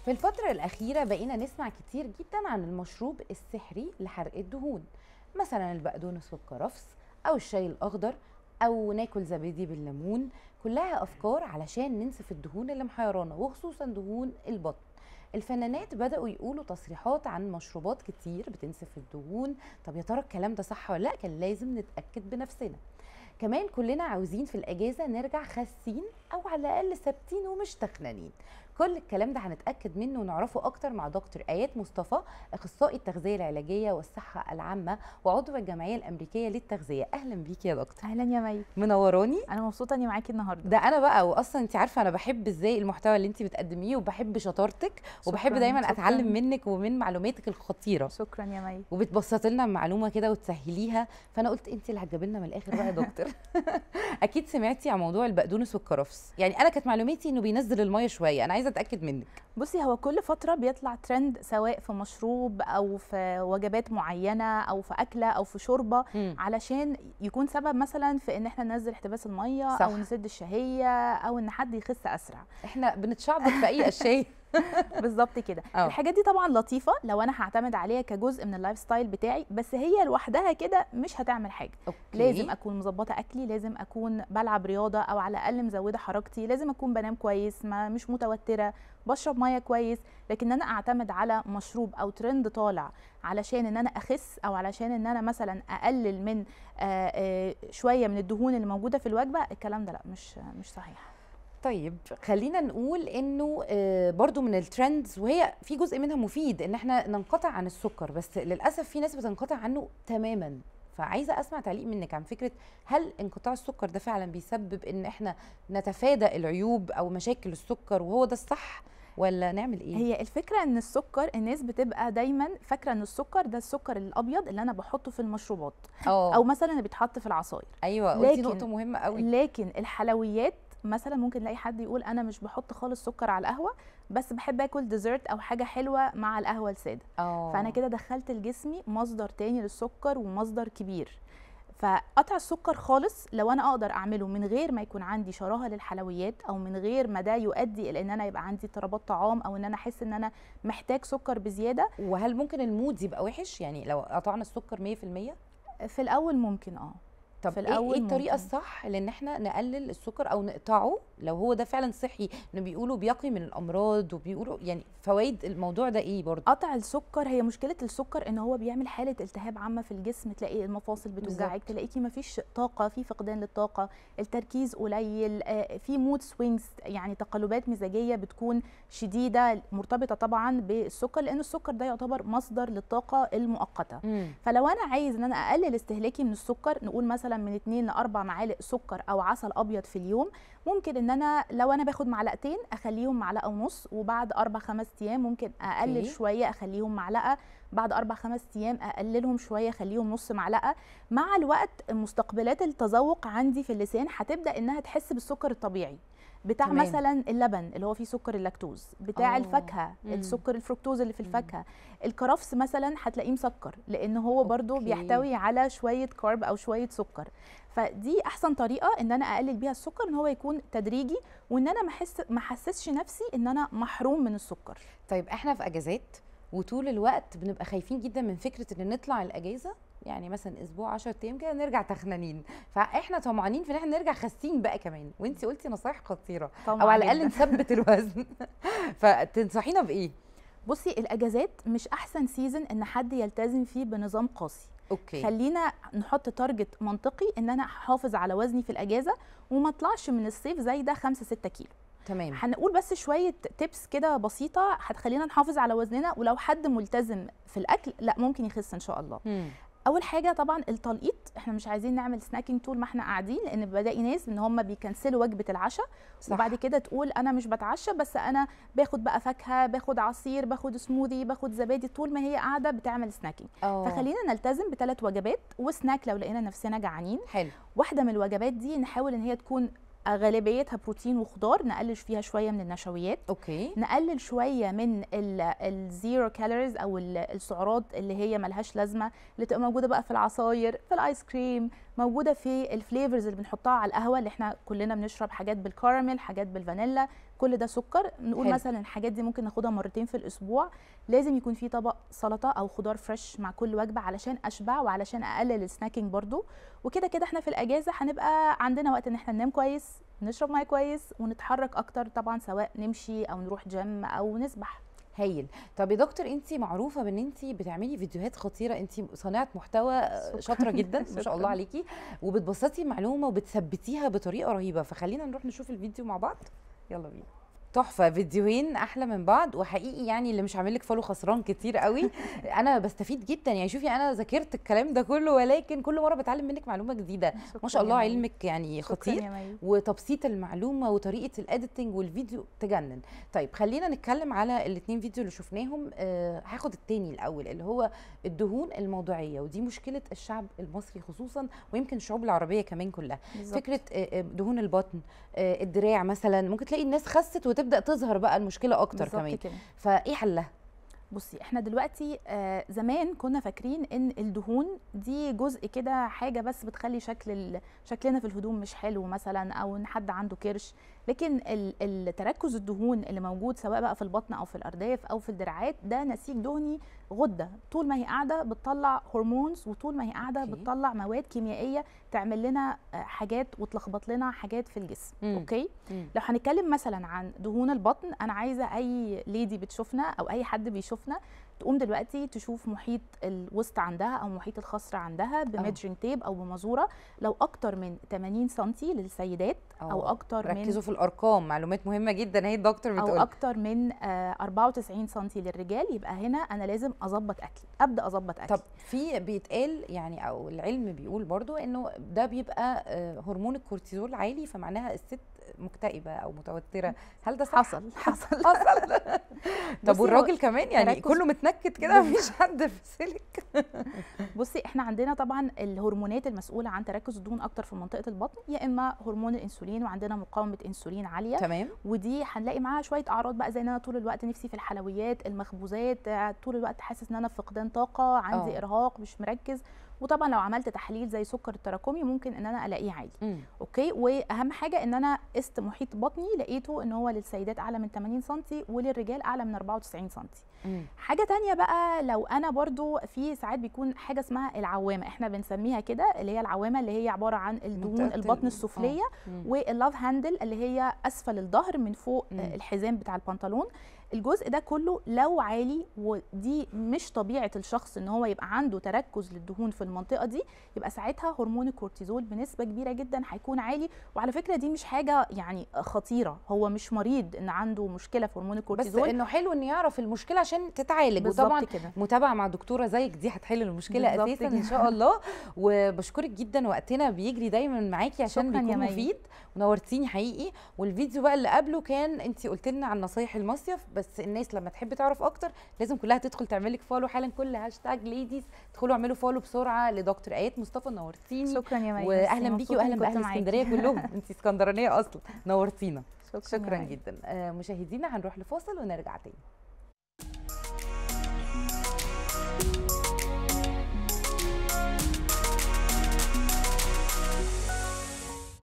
في الفترة الأخيرة بقينا نسمع كتير جدا عن المشروب السحري لحرق الدهون مثلا البقدونس والكرفس أو الشاي الأخضر أو ناكل زبادي بالليمون كلها أفكار علشان ننسف الدهون اللي محيرانا وخصوصا دهون البطن الفنانات بدأوا يقولوا تصريحات عن مشروبات كتير بتنسف الدهون طب يا ترى الكلام ده صح ولا لا كان لازم نتأكد بنفسنا كمان كلنا عاوزين في الأجازة نرجع خاسين أو على الأقل ثابتين ومش تخنانين كل الكلام ده هنتاكد منه ونعرفه اكتر مع دكتور ايات مصطفى اخصائي التغذيه العلاجيه والصحه العامه وعضو الجمعيه الامريكيه للتغذيه اهلا بيكي يا دكتور اهلا يا مي منوراني انا مبسوطه اني معاكي النهارده ده انا بقى واصلا انت عارفه انا بحب ازاي المحتوى اللي انت بتقدميه وبحب شطارتك وبحب دايما شكراً. اتعلم منك ومن معلوماتك الخطيره شكرا يا مي وبتبسط لنا المعلومه كده وتسهليها فانا قلت انت اللي هتجيبي لنا من الاخر بقى يا دكتور اكيد سمعتي عن موضوع البقدونس والكرفس يعني انا كانت معلوماتي انه بينزل الميه شويه انا عايزه اتاكد منك بصي هو كل فتره بيطلع ترند سواء في مشروب او في وجبات معينه او في اكله او في شوربه مم. علشان يكون سبب مثلا في ان احنا ننزل احتباس الميه صح. او نسد الشهيه او ان حد يخس اسرع احنا بنتشعبط في اي اشياء بالظبط كده أه. الحاجات دي طبعا لطيفه لو انا هعتمد عليها كجزء من اللايف ستايل بتاعي بس هي لوحدها كده مش هتعمل حاجه أوكي. لازم اكون مظبطه اكلي لازم اكون بلعب رياضه او على الاقل مزوده حركتي لازم اكون بنام كويس ما مش متوتره بشرب ميه كويس لكن انا اعتمد على مشروب او ترند طالع علشان ان انا اخس او علشان ان انا مثلا اقلل من آه، آه، شويه من الدهون اللي موجوده في الوجبه الكلام ده لا مش مش صحيح طيب خلينا نقول انه آه، برضو من الترندز وهي في جزء منها مفيد ان احنا ننقطع عن السكر بس للاسف في ناس بتنقطع عنه تماما فعايزه اسمع تعليق منك عن فكره هل انقطاع السكر ده فعلا بيسبب ان احنا نتفادى العيوب او مشاكل السكر وهو ده الصح ولا نعمل ايه هي الفكره ان السكر الناس بتبقى دايما فاكره ان السكر ده السكر الابيض اللي انا بحطه في المشروبات اه او مثلا اللي بيتحط في العصاير ايوه قلتي لكن- نقطه مهمه قوي لكن الحلويات مثلا ممكن نلاقي حد يقول انا مش بحط خالص سكر على القهوه بس بحب اكل ديزرت او حاجه حلوه مع القهوه الساده اه فانا كده دخلت لجسمي مصدر تاني للسكر ومصدر كبير فقطع السكر خالص لو انا اقدر اعمله من غير ما يكون عندي شراهه للحلويات او من غير ما ده يؤدي الى ان انا يبقى عندي اضطرابات طعام او ان انا احس ان انا محتاج سكر بزياده وهل ممكن المود يبقى وحش يعني لو قطعنا السكر 100% في الاول ممكن اه طب في ايه الأول ايه الطريقه ممكن. الصح لان احنا نقلل السكر او نقطعه لو هو ده فعلا صحي انه بيقولوا بيقي من الامراض وبيقولوا يعني فوائد الموضوع ده ايه برضه قطع السكر هي مشكله السكر ان هو بيعمل حاله التهاب عامه في الجسم تلاقي المفاصل بتوجعك بالظبط. تلاقيكي مفيش طاقه في فقدان للطاقه التركيز قليل آه، في مود سوينجز يعني تقلبات مزاجيه بتكون شديده مرتبطه طبعا بالسكر لان السكر ده يعتبر مصدر للطاقه المؤقته مم. فلو انا عايز ان انا اقلل استهلاكي من السكر نقول مثلا من 2 ل 4 معالق سكر او عسل ابيض في اليوم ممكن ان انا لو انا باخد معلقتين اخليهم معلقه ونص وبعد اربع خمس ايام ممكن اقلل أوكي. شويه اخليهم معلقه بعد اربع خمس ايام اقللهم شويه اخليهم نص معلقه مع الوقت مستقبلات التذوق عندي في اللسان هتبدا انها تحس بالسكر الطبيعي بتاع تمام. مثلا اللبن اللي هو فيه سكر اللاكتوز بتاع آه. الفاكهه مم. السكر الفركتوز اللي في مم. الفاكهه الكرفس مثلا هتلاقيه مسكر لان هو برضو أوكي. بيحتوي على شويه كارب او شويه سكر فدي احسن طريقه ان انا اقلل بيها السكر ان هو يكون تدريجي وان انا ما احس ما احسسش نفسي ان انا محروم من السكر طيب احنا في اجازات وطول الوقت بنبقى خايفين جدا من فكره ان نطلع الاجازه يعني مثلا اسبوع 10 ايام كده نرجع تخنانين فاحنا طمعانين في ان احنا نرجع خاسين بقى كمان وانتي قلتي نصايح خطيره طبعا او على الاقل جداً. نثبت الوزن فتنصحينا بايه بصي الاجازات مش احسن سيزون ان حد يلتزم فيه بنظام قاسي اوكي خلينا نحط تارجت منطقي ان انا احافظ على وزني في الاجازه وما اطلعش من الصيف زي ده 5 6 كيلو تمام هنقول بس شويه تيبس كده بسيطه هتخلينا نحافظ على وزننا ولو حد ملتزم في الاكل لا ممكن يخس ان شاء الله مم. اول حاجه طبعا التلقيط احنا مش عايزين نعمل سناكينج طول ما احنا قاعدين لان بلاقي ناس ان هم بيكنسلوا وجبه العشاء صح. وبعد كده تقول انا مش بتعشى بس انا باخد بقى فاكهه باخد عصير باخد سموذي باخد زبادي طول ما هي قاعده بتعمل سناكينج اه فخلينا نلتزم بثلاث وجبات وسناك لو لقينا نفسنا جعانين حلو واحده من الوجبات دي نحاول ان هي تكون غالبيتها بروتين وخضار نقلل فيها شويه من النشويات اوكي نقلل شويه من الزيرو كالوريز او ال- السعرات اللي هي ملهاش لازمه اللي تبقى موجوده بقى في العصاير في الايس كريم موجوده في الفليفرز اللي بنحطها على القهوه اللي احنا كلنا بنشرب حاجات بالكراميل حاجات بالفانيلا كل ده سكر نقول حلو. مثلا الحاجات دي ممكن ناخدها مرتين في الاسبوع لازم يكون في طبق سلطه او خضار فريش مع كل وجبه علشان اشبع وعلشان اقلل السناكينج برضو وكده كده احنا في الاجازه هنبقى عندنا وقت ان احنا ننام كويس نشرب ميه كويس ونتحرك اكتر طبعا سواء نمشي او نروح جيم او نسبح هايل طب يا دكتور انت معروفه بان انت بتعملي فيديوهات خطيره انت صانعه محتوى شكراً. شاطره جدا ما شاء شكراً. الله عليكي وبتبسطي معلومه وبتثبتيها بطريقه رهيبه فخلينا نروح نشوف الفيديو مع بعض يلا بينا تحفه فيديوهين احلى من بعض وحقيقي يعني اللي مش عامل لك فولو خسران كتير قوي انا بستفيد جدا يعني شوفي انا ذاكرت الكلام ده كله ولكن كل مره بتعلم منك معلومه جديده ما شاء الله علمك يعني شكراً خطير يا مي. وتبسيط المعلومه وطريقه الاديتنج والفيديو تجنن طيب خلينا نتكلم على الاثنين فيديو اللي شفناهم أه هاخد التاني الاول اللي هو الدهون الموضوعيه ودي مشكله الشعب المصري خصوصا ويمكن الشعوب العربيه كمان كلها بالظبط. فكره آه، آه، دهون البطن آه، الدراع مثلا ممكن تلاقي الناس خست وتبدا تظهر بقى المشكله اكتر بالظبط كمان كده. فايه حلها بصي احنا دلوقتي آه زمان كنا فاكرين ان الدهون دي جزء كده حاجه بس بتخلي شكل ال- شكلنا في الهدوم مش حلو مثلا او ان حد عنده كرش لكن ال- التركز الدهون اللي موجود سواء بقى في البطن او في الارداف او في الدراعات ده نسيج دهني غده طول ما هي قاعده بتطلع هرمونز وطول ما هي قاعده أوكي. بتطلع مواد كيميائيه تعمل لنا آه، حاجات وتلخبط لنا حاجات في الجسم مم. اوكي مم. لو هنتكلم مثلا عن دهون البطن انا عايزه اي ليدي بتشوفنا او اي حد بيشوفنا تقوم دلوقتي تشوف محيط الوسط عندها او محيط الخصر عندها بميدجرنج تيب او بمزوره لو اكتر من 80 سم للسيدات او آه، اكتر من ركزوا في الارقام معلومات مهمه جدا هي الدكتور او بتقول اكتر من آه، 94 سم للرجال يبقى هنا انا لازم اظبط اكلي ابدا اظبط اكلي طب في بيتقال يعني او العلم بيقول برضو انه ده بيبقى آه، هرمون الكورتيزول عالي فمعناها الست مكتئبه او متوتره هل ده صح حصل حصل حصل طب بصي، هو والراجل كمان يعني تركز- كله متنكد كده مفيش حد في سلك بصي احنا عندنا طبعا الهرمونات المسؤوله عن تركز الدهون اكتر في منطقه البطن يا اما هرمون الانسولين وعندنا مقاومه انسولين عاليه تمام ودي هنلاقي معاها شويه اعراض بقى زي ان انا طول الوقت نفسي في الحلويات المخبوزات آه، طول الوقت حاسس ان انا في فقدان طاقه عندي آه. ارهاق مش مركز وطبعا لو عملت تحليل زي سكر التراكمي ممكن ان انا الاقيه عالي مم. اوكي واهم حاجه ان انا قست محيط بطني لقيته ان هو للسيدات اعلى من 80 سم وللرجال اعلى من 94 سم مم. حاجه تانية بقى لو انا برضو في ساعات بيكون حاجه اسمها العوامه احنا بنسميها كده اللي هي العوامه اللي هي عباره عن الدهون منطقة البطن ال- السفليه مم. واللاف هاندل اللي هي اسفل الظهر من فوق مم. آه، الحزام بتاع البنطلون الجزء ده كله لو عالي ودي مش طبيعه الشخص ان هو يبقى عنده تركز للدهون في المنطقه دي يبقى ساعتها هرمون الكورتيزول بنسبه كبيره جدا هيكون عالي وعلى فكره دي مش حاجه يعني خطيره هو مش مريض ان عنده مشكله في هرمون بس الكورتيزول انه حلو انه يعرف المشكله عشان تتعالج بالظبط وطبعا كده متابعه مع دكتوره زيك دي هتحل المشكله بالظبط اساسا كده. ان شاء الله وبشكرك جدا وقتنا بيجري دايما معاكي عشان شكراً يا بيكون مي. مفيد ونورتيني حقيقي والفيديو بقى اللي قبله كان انت قلت لنا عن نصايح المصيف بس الناس لما تحب تعرف اكتر لازم كلها تدخل تعمل لك فولو حالا كل هاشتاج ليديز ادخلوا اعملوا فولو بسرعه لدكتور ايات مصطفى نورتيني شكرا يا مي واهلا بيكي مبسوطة واهلا إني باهل كنت معاكي. اسكندريه كلهم انت اسكندرانيه اصلا نورتينا شكرا, شكرا يا مي. جدا آه، مشاهدينا هنروح لفاصل ونرجع تاني